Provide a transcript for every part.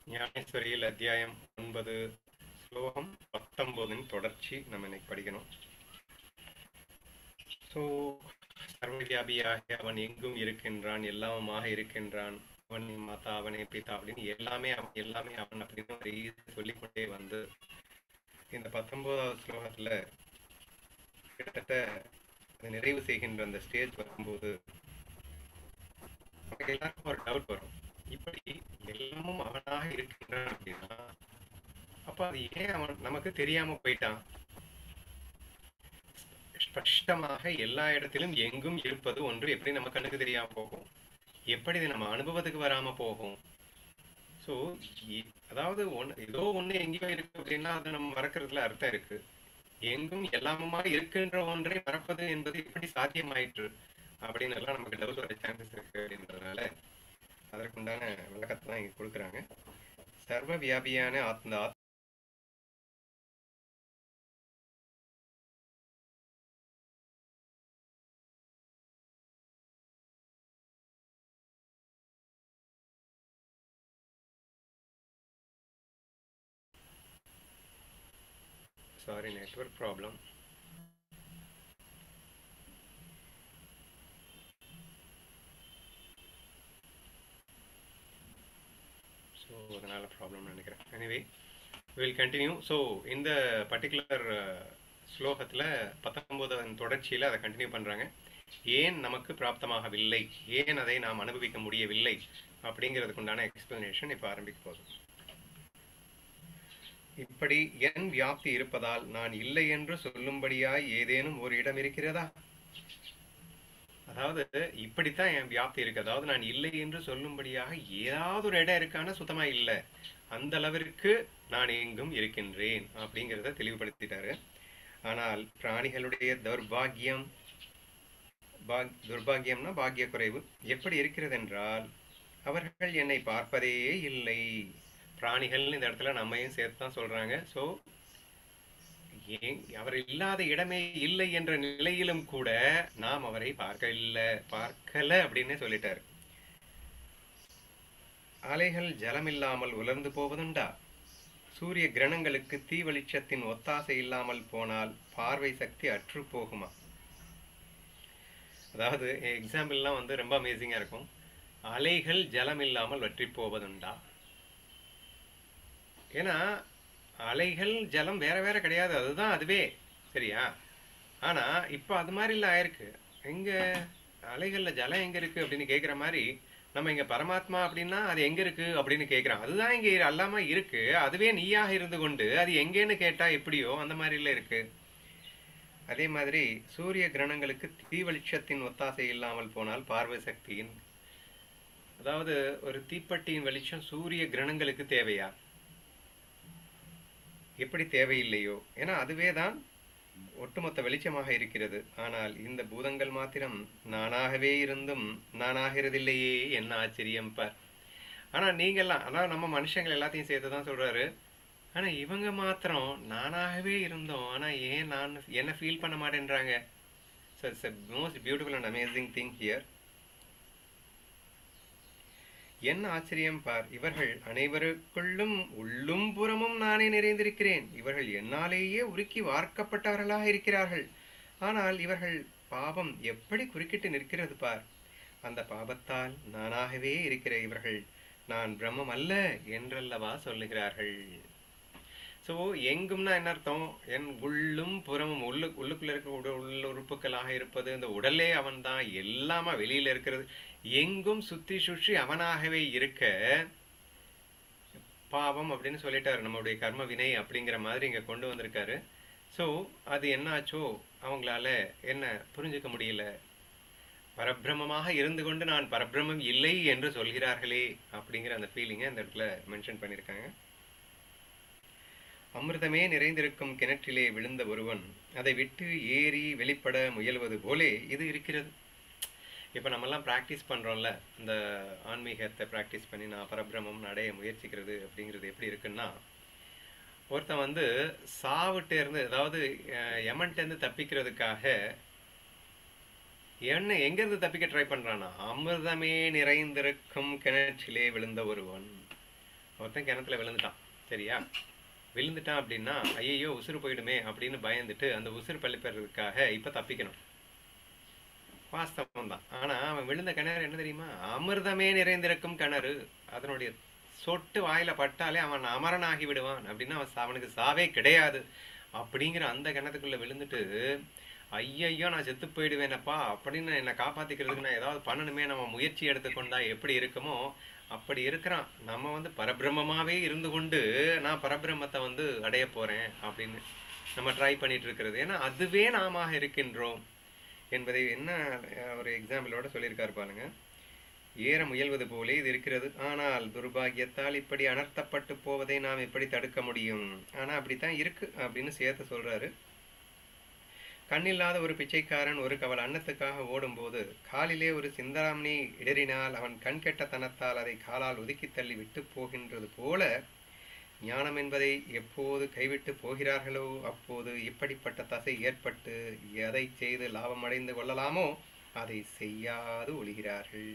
ஞானேஸ்வரியில் அத்தியாயம் ஒன்பது ஸ்லோகம் பத்தொன்பதின் தொடர்ச்சி நம்ம இன்னைக்கு படிக்கணும் ஸோ சர்வவியாபியாக அவன் எங்கும் இருக்கின்றான் எல்லாமுமாக இருக்கின்றான் அவன் மாதா அவனே பிதா அப்படின்னு எல்லாமே அவன் எல்லாமே அவன் அப்படின்னு ஒரு ஈஸி சொல்லிக்கொண்டே வந்து இந்த பத்தொன்பதாவது ஸ்லோகத்துல கிட்டத்தட்ட அது நிறைவு செய்கின்ற அந்த ஸ்டேஜ் வரும்போது நமக்கு எல்லாருக்கும் ஒரு டவுட் வரும் இப்படி எல்லாமும் அவனாக இருக்கின்றான் அப்படின்னா அப்ப அது ஏன் அவன் நமக்கு தெரியாம போயிட்டான் ஸ்பஷ்டமாக எல்லா இடத்திலும் எங்கும் இருப்பது ஒன்று எப்படி நம்ம கண்ணுக்கு தெரியாம போகும் எப்படி இது நம்ம அனுபவத்துக்கு வராம போகும் ஸோ அதாவது ஒன்று ஏதோ ஒன்று எங்கேயோ இருக்கு அப்படின்னா அது நம்ம மறக்கிறதுல அர்த்தம் இருக்கு எங்கும் எல்லாமுமா இருக்கின்ற ஒன்றை மறப்பது என்பது எப்படி சாத்தியமாயிற்று அப்படின்னு எல்லாம் நமக்கு டவுட் வர சான்சஸ் இருக்கு அப்படின்றதுனால அதற்குண்டான விளக்கத்தை தான் இங்க கொடுக்குறாங்க சர்வ வியாபியான ஆத்ம ஆத் சாரி நெட்வொர்க் ப்ராப்ளம் ஸோ அதனால ப்ராப்ளம் நினைக்கிறேன் எனிவே வில் கண்டினியூ ஸோ இந்த பர்டிகுலர் ஸ்லோகத்தில் பத்தொம்போதன் தொடர்ச்சியில் அதை கண்டினியூ பண்ணுறாங்க ஏன் நமக்கு பிராப்தமாகவில்லை ஏன் அதை நாம் அனுபவிக்க முடியவில்லை அப்படிங்கிறதுக்கு உண்டான எக்ஸ்பிளனேஷன் இப்போ ஆரம்பிக்க போதும் இப்படி என் வியாப்தி இருப்பதால் நான் இல்லை என்று சொல்லும்படியாய் ஏதேனும் ஒரு இடம் இருக்கிறதா அதாவது இப்படித்தான் என் வியாப்தி இருக்கு அதாவது நான் இல்லை என்று சொல்லும்படியாக ஏதாவது ஒரு இடம் இருக்கான சுத்தமா இல்லை அந்த அளவிற்கு நான் எங்கும் இருக்கின்றேன் அப்படிங்கிறத தெளிவுபடுத்திட்டாரு ஆனால் பிராணிகளுடைய தௌர்பாகியம் பாக் துர்பாகியம்னா பாக்கிய குறைவு எப்படி இருக்கிறது என்றால் அவர்கள் என்னை பார்ப்பதே இல்லை பிராணிகள் இந்த இடத்துல நம்மையும் சேர்த்து தான் சொல்றாங்க ஸோ ஏன் அவர் இல்லாத இடமே இல்லை என்ற நிலையிலும் கூட நாம் அவரை பார்க்க இல்லை பார்க்கல அப்படின்னு சொல்லிட்டாரு அலைகள் ஜலமில்லாமல் உலர்ந்து போவதுண்டா சூரிய கிரணங்களுக்கு தீ வெளிச்சத்தின் ஒத்தாசை இல்லாமல் போனால் பார்வை சக்தி அற்று போகுமா அதாவது எக்ஸாம்பிள்லாம் வந்து ரொம்ப அமேசிங்காக இருக்கும் அலைகள் ஜலம் இல்லாமல் வற்றி போவதுண்டா ஏன்னா அலைகள் ஜலம் வேற வேற கிடையாது அதுதான் அதுவே சரியா ஆனா இப்போ அது மாதிரி இல்லை ஆயிருக்கு எங்க அலைகள்ல ஜலம் எங்க இருக்கு அப்படின்னு கேட்குற மாதிரி நம்ம இங்க பரமாத்மா அப்படின்னா அது எங்க இருக்கு அப்படின்னு கேட்குறோம் அதுதான் இங்க அல்லாம இருக்கு அதுவே நீயாக இருந்து கொண்டு அது எங்கேன்னு கேட்டா எப்படியோ அந்த மாதிரில இருக்கு அதே மாதிரி சூரிய கிரணங்களுக்கு தீ வெளிச்சத்தின் ஒத்தாசை இல்லாமல் போனால் பார்வை சக்தியின் அதாவது ஒரு தீப்பெட்டியின் வெளிச்சம் சூரிய கிரணங்களுக்கு தேவையா எப்படி தேவையில்லையோ ஏன்னா அதுவே தான் ஒட்டுமொத்த வெளிச்சமாக இருக்கிறது ஆனால் இந்த பூதங்கள் மாத்திரம் நானாகவே இருந்தும் நானாகிறதில்லையே என்ன ஆச்சரியம் பார் ஆனா நீங்கெல்லாம் அதான் நம்ம மனுஷங்கள் எல்லாத்தையும் சேர்த்து தான் சொல்றாரு ஆனா இவங்க மாத்திரம் நானாகவே இருந்தோம் ஆனா ஏன் நான் என்ன ஃபீல் பண்ண மாட்டேன்றாங்க so it's most beautiful and amazing thing here என்ன ஆச்சரியம் பார் இவர்கள் அனைவருக்குள்ளும் உள்ளும் புறமும் நானே நிறைந்திருக்கிறேன் இவர்கள் என்னாலேயே உருக்கி வார்க்கப்பட்டவர்களாக இருக்கிறார்கள் ஆனால் இவர்கள் பாவம் எப்படி குறுக்கிட்டு நிற்கிறது பார் அந்த பாபத்தால் நானாகவே இருக்கிற இவர்கள் நான் பிரம்மம் அல்ல என்றல்லவா சொல்லுகிறார்கள் ஸோ எங்கும்னா என்ன அர்த்தம் என் உள்ளும் புறமும் உள்ளு உள்ளுக்குள்ள இருக்க உட உள்ள உறுப்புகளாக இருப்பது இந்த உடலே அவன் தான் எல்லாமே வெளியில இருக்கிறது எங்கும் சுற்றி சுற்றி அவனாகவே இருக்க பாவம் அப்படின்னு சொல்லிட்டாரு நம்மளுடைய கர்ம வினை அப்படிங்கிற மாதிரி இங்க கொண்டு வந்திருக்காரு ஸோ அது என்ன ஆச்சோ அவங்களால என்ன புரிஞ்சுக்க முடியல பரபிரமமாக இருந்து கொண்டு நான் பரபிரமம் இல்லை என்று சொல்கிறார்களே அப்படிங்கிற அந்த ஃபீலிங்கை அந்த இடத்துல மென்ஷன் பண்ணியிருக்காங்க அமிர்தமே நிறைந்திருக்கும் கிணற்றிலே விழுந்த ஒருவன் அதை விட்டு ஏறி வெளிப்பட முயல்வது போலே இது இருக்கிறது இப்போ நம்மெல்லாம் ப்ராக்டிஸ் பண்ணுறோம்ல இந்த ஆன்மீகத்தை ப்ராக்டிஸ் பண்ணி நான் பரபிரமம் அடைய முயற்சிக்கிறது அப்படிங்கிறது எப்படி இருக்குன்னா ஒருத்தன் வந்து சாவிட்டே இருந்து அதாவது யமன்ட்டேருந்து தப்பிக்கிறதுக்காக என்ன எங்கேருந்து தப்பிக்க ட்ரை பண்ணுறான்னா அமிர்தமே நிறைந்திருக்கும் கிணற்றிலே விழுந்த ஒருவன் ஒருத்தன் கிணத்துல விழுந்துட்டான் சரியா விழுந்துட்டான் அப்படின்னா ஐயையோ உசுறு போயிடுமே அப்படின்னு பயந்துட்டு அந்த உசுறு பள்ளி பெறதுக்காக இப்போ தப்பிக்கணும் வாஸ்தவம் தான் ஆனா அவன் விழுந்த கிணறு என்ன தெரியுமா அமிர்தமே நிறைந்திருக்கும் கிணறு அதனுடைய சொட்டு வாயில பட்டாலே அவன் அமரனாகி விடுவான் அப்படின்னா அவன் சா- அவனுக்கு சாவே கிடையாது அப்படிங்கிற அந்த கிணத்துக்குள்ள விழுந்துட்டு ஐயையோ நான் செத்து போயிடுவேனப்பா அப்படின்னு என்னை காப்பாத்திக்கிறதுக்கு நான் ஏதாவது பண்ணணுமே நம்ம முயற்சி எடுத்துக்கொண்டா எப்படி இருக்குமோ அப்படி இருக்கிறான் நம்ம வந்து பரபிரம்மமாவே இருந்து கொண்டு நான் பரபிரம்மத்தை வந்து அடைய போறேன் அப்படின்னு நம்ம ட்ரை பண்ணிட்டு இருக்கிறது ஏன்னா அதுவே நாம இருக்கின்றோம் என்பதை என்ன அஹ், ஒரு எக்ஸாம்பிளோட சொல்லியிருக்காரு பாருங்க ஏற முயல்வது போலே இது இருக்கிறது ஆனால் துர்பாகியத்தால் இப்படி அனர்த்தப்பட்டு போவதை நாம் எப்படி தடுக்க முடியும் ஆனா அப்படித்தான் இருக்கு அப்படின்னு சேர்த்து சொல்றாரு கண்ணில்லாத ஒரு பிச்சைக்காரன் ஒரு கவல் அன்னத்துக்காக ஓடும்போது காலிலே ஒரு சிந்தாமணி இடறினால் அவன் கண் கெட்டத்தனத்தால் அதை காலால் ஒதுக்கி தள்ளி விட்டு போகின்றது போல ஞானம் என்பதை எப்போது கைவிட்டு போகிறார்களோ அப்போது இப்படிப்பட்ட தசை ஏற்பட்டு எதை செய்து லாபம் அடைந்து கொள்ளலாமோ அதை செய்யாது ஒழிகிறார்கள்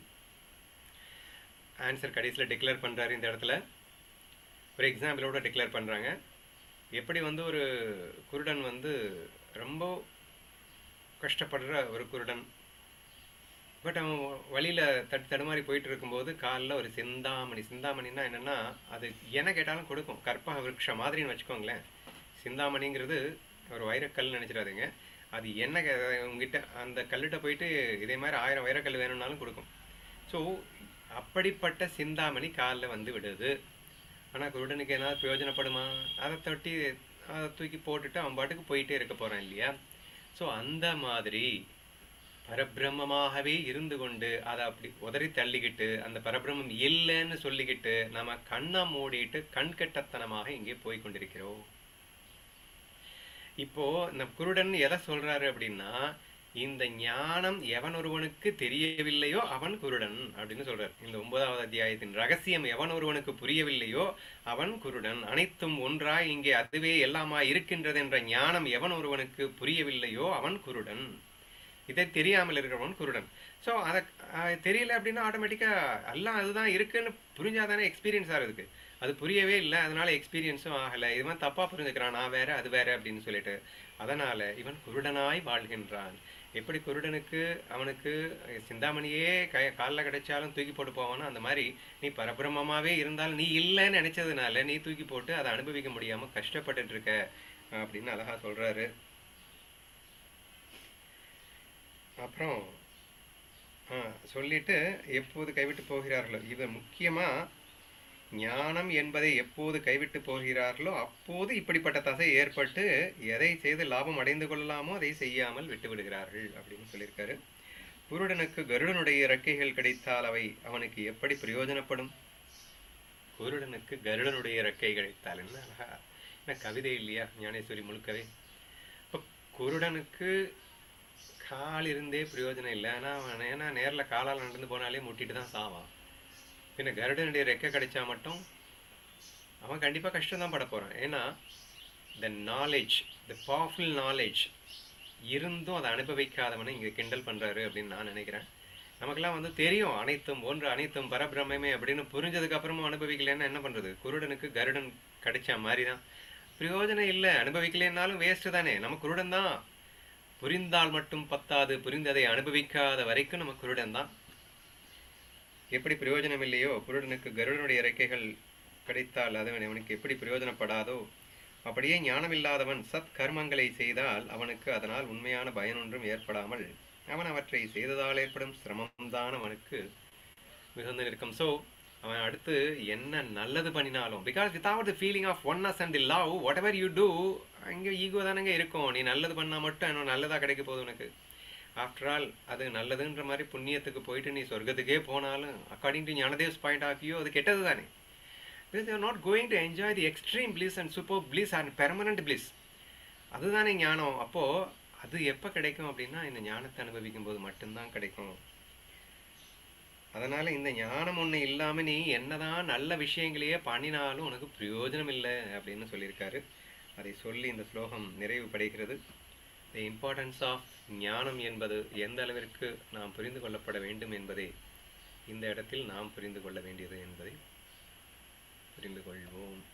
ஆன்சர் கடைசியில் டிக்ளேர் பண்றாரு இந்த இடத்துல ஒரு எக்ஸாம்பிளோட டிக்ளேர் பண்றாங்க எப்படி வந்து ஒரு குருடன் வந்து ரொம்ப கஷ்டப்படுற ஒரு குருடன் பட் அவன் வழியில தட்டு தடுமாறி போயிட்டு இருக்கும்போது காலில் ஒரு சிந்தாமணி சிந்தாமணின்னா என்னன்னா அது என்ன கேட்டாலும் கொடுக்கும் கற்பக விருட்சம் மாதிரின்னு வச்சுக்கோங்களேன் சிந்தாமணிங்கிறது ஒரு வைரக்கல் நினைச்சிடாதீங்க அது என்ன கே- உங்ககிட்ட அந்த கல்லுகிட்ட போயிட்டு இதே மாதிரி ஆயிரம் வைரக்கல் வேணும்னாலும் கொடுக்கும் ஸோ அப்படிப்பட்ட சிந்தாமணி காலில் வந்து விடுது ஆனால் குருடனுக்கு ஏதாவது பிரயோஜனப்படுமா அதை தொட்டி அதை தூக்கி போட்டுட்டு அவன் பாட்டுக்கு போயிட்டே இருக்க போறான் இல்லையா ஸோ அந்த மாதிரி பரபிரம்மமாகவே இருந்து கொண்டு அதை அப்படி உதறி தள்ளிக்கிட்டு அந்த பரபிரம்மம் இல்லைன்னு சொல்லிக்கிட்டு நம்ம கண்ணை மூடிட்டு கண்கெட்டத்தனமாக இங்கே போய் கொண்டிருக்கிறோம் இப்போ இந்த குருடன் எதை சொல்றாரு அப்படின்னா இந்த ஞானம் எவன் ஒருவனுக்கு தெரியவில்லையோ அவன் குருடன் அப்படின்னு சொல்றார் இந்த ஒன்பதாவது அத்தியாயத்தின் ரகசியம் எவன் ஒருவனுக்கு புரியவில்லையோ அவன் குருடன் அனைத்தும் ஒன்றாய் இங்கே அதுவே எல்லாமாய் இருக்கின்றது என்ற ஞானம் எவன் ஒருவனுக்கு புரியவில்லையோ அவன் குருடன் இதை தெரியாமல் இருக்கிறவன் குருடன் ஸோ அதை அஹ், தெரியல அப்படின்னா ஆட்டோமேட்டிக்காக எல்லாம் அதுதான் இருக்குன்னு புரிஞ்சாதானே எக்ஸ்பீரியன்ஸ் ஆகிறதுக்கு அது புரியவே இல்லை அதனால எக்ஸ்பீரியன்ஸும் ஆகலை இவன் தப்பா புரிஞ்சுக்கிறான் நான் வேற அது வேற அப்படின்னு சொல்லிட்டு அதனால இவன் குருடனாய் வாழ்கின்றான் எப்படி குருடனுக்கு அவனுக்கு சிந்தாமணியே கை காலில் கிடைச்சாலும் தூக்கி போட்டு போவானோ அந்த மாதிரி நீ பரபிரமமாவே இருந்தாலும் நீ இல்லைன்னு நினைச்சதுனால நீ தூக்கி போட்டு அதை அனுபவிக்க முடியாம கஷ்டப்பட்டுட்டு இருக்க அப்படின்னு அழகா சொல்றாரு அப்புறம் ஆ, சொல்லிட்டு எப்போது கைவிட்டு போகிறார்களோ இது முக்கியமா ஞானம் என்பதை எப்போது கைவிட்டு போகிறார்களோ அப்போது இப்படிப்பட்ட தசை ஏற்பட்டு எதை செய்து லாபம் அடைந்து கொள்ளலாமோ அதை செய்யாமல் விட்டு விடுகிறார்கள் அப்படின்னு சொல்லியிருக்காரு குருடனுக்கு கருடனுடைய இறக்கைகள் கிடைத்தால் அவை அவனுக்கு எப்படி பிரயோஜனப்படும் குருடனுக்கு கருடனுடைய இறக்கை கிடைத்தால் என்ன அழகா என்ன கவிதை இல்லையா ஞானேஸ்வரி முழுக்கவே இப்போ குருடனுக்கு கால் இருந்தே பிரயோஜனம் இல்லை ஆனால் அவன் ஏன்னா நேரில் காலால் நடந்து போனாலே முட்டிட்டு தான் சாவான் பின்ன கருடனுடைய ரெக்கை கிடைச்சா மட்டும் அவன் கண்டிப்பாக கஷ்டம் தான் பட போகிறான் ஏன்னா the knowledge the powerful knowledge இருந்தும் அதை அனுபவிக்காதவனை இங்கே கிண்டல் பண்ணுறாரு அப்படின்னு நான் நினைக்கிறேன் நமக்கெல்லாம் வந்து தெரியும் அனைத்தும் ஒன்று அனைத்தும் பரபிரமே அப்படின்னு புரிஞ்சதுக்கு அப்புறமும் அனுபவிக்கலைன்னா என்ன பண்ணுறது குருடனுக்கு கருடன் கிடைச்ச மாதிரி தான் பிரயோஜனம் இல்லை அனுபவிக்கலைன்னாலும் வேஸ்ட்டு தானே நம்ம குருடன் தான் புரிந்தால் மட்டும் பத்தாது புரிந்ததை அனுபவிக்காத வரைக்கும் நம்ம குருடன் தான் எப்படி பிரயோஜனம் இல்லையோ குருடனுக்கு கருடனுடைய இறக்கைகள் கிடைத்தால் அது அவனுக்கு எப்படி பிரயோஜனப்படாதோ அப்படியே ஞானமில்லாதவன் சத் கர்மங்களை செய்தால் அவனுக்கு அதனால் உண்மையான பயன் ஒன்றும் ஏற்படாமல் அவன் அவற்றை செய்ததால் ஏற்படும் சிரமம்தான் அவனுக்கு மிகுந்து நிற்கும் ஸோ அவன் அடுத்து என்ன நல்லது பண்ணினாலும் because without the feeling of oneness and the love whatever you do அங்கே ஈகோ தானங்க இருக்கும் நீ நல்லது பண்ணால் மட்டும் இன்னும் நல்லதாக கிடைக்க போகுது உனக்கு ஆஃப்டர் ஆல் அது நல்லதுன்ற மாதிரி புண்ணியத்துக்கு போயிட்டு நீ சொர்க்கத்துக்கே போனாலும் according to Gnanadev's point of view அது கெட்டது தானே because you not going to enjoy the extreme bliss and super bliss and permanent bliss அதுதானே ஞானம் அப்போது அது எப்போ கிடைக்கும் அப்படின்னா இந்த ஞானத்தை அனுபவிக்கும் போது மட்டும்தான் கிடைக்கும் அதனால இந்த ஞானம் ஒன்று இல்லாமல் நீ என்னதான் நல்ல விஷயங்களையே பண்ணினாலும் உனக்கு பிரயோஜனம் இல்லை அப்படின்னு சொல்லியிருக்காரு அதை சொல்லி இந்த ஸ்லோகம் நிறைவு படைகிறது த இம்பார்ட்டன்ஸ் ஆஃப் ஞானம் என்பது எந்த அளவிற்கு நாம் புரிந்து கொள்ளப்பட வேண்டும் என்பதை இந்த இடத்தில் நாம் புரிந்து கொள்ள வேண்டியது என்பதை புரிந்து கொள்வோம்